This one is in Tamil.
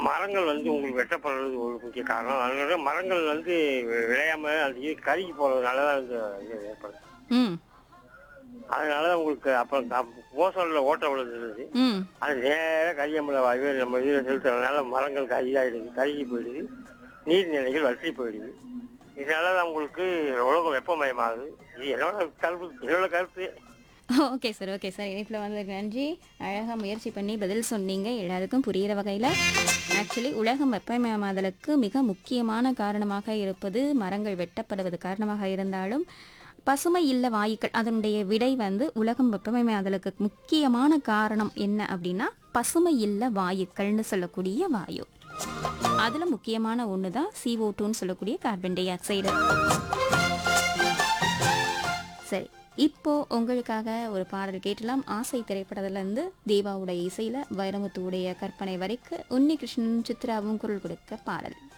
மரங்கள் வந்து உங்களுக்கு வெட்டப்படுறது ஒரு முக்கிய காரணம் அதனால மரங்கள் வந்து வி- விளையாம அது இது கருகி போறதுனால தான் இந்த இது ஏற்படுது ம் அதனால தான் உங்களுக்கு அப்புறம் ஓசோன்ல ஓட்ட விழுந்துருது ம் அது நேராக கரியமலை வாயு நம்ம இதில் செலுத்துறதுனால மரங்கள் கரியாயிடுது கருகி போயிடுது நீர்நிலைகள் வற்றி போயிடுது இதனால தான் உங்களுக்கு உலகம் வெப்பமயமாகுது இது என்னோட கருத்து என்னோட கருத்து ஓகே சார் ஓகே சார் இணைப்பில் வந்ததுக்கு நன்றி அழகாக முயற்சி பண்ணி பதில் சொன்னீங்க எல்லாருக்கும் புரிகிற வகையில் ஆக்சுவலி உலகம் வெப்பமயமாதலுக்கு மிக முக்கியமான காரணமாக இருப்பது மரங்கள் வெட்டப்படுவது காரணமாக இருந்தாலும் பசுமை இல்ல வாயுக்கள் அதனுடைய விடை வந்து உலகம் வெப்பமயமாதலுக்கு முக்கியமான காரணம் என்ன அப்படின்னா பசுமை இல்ல வாயுக்கள்னு சொல்லக்கூடிய வாயு அதில் முக்கியமான ஒன்று தான் CO2 டூன்னு சொல்லக்கூடிய கார்பன் டை ஆக்சைடு சரி இப்போ உங்களுக்காக ஒரு பாடல் கேட்டலாம் ஆசை திரைப்படத்திலிருந்து தேவாவுடைய இசையில வைரமுத்துவுடைய கற்பனை வரைக்கு உன்னி கிருஷ்ணன் சித்ராவும் குரல் கொடுக்க பாடல்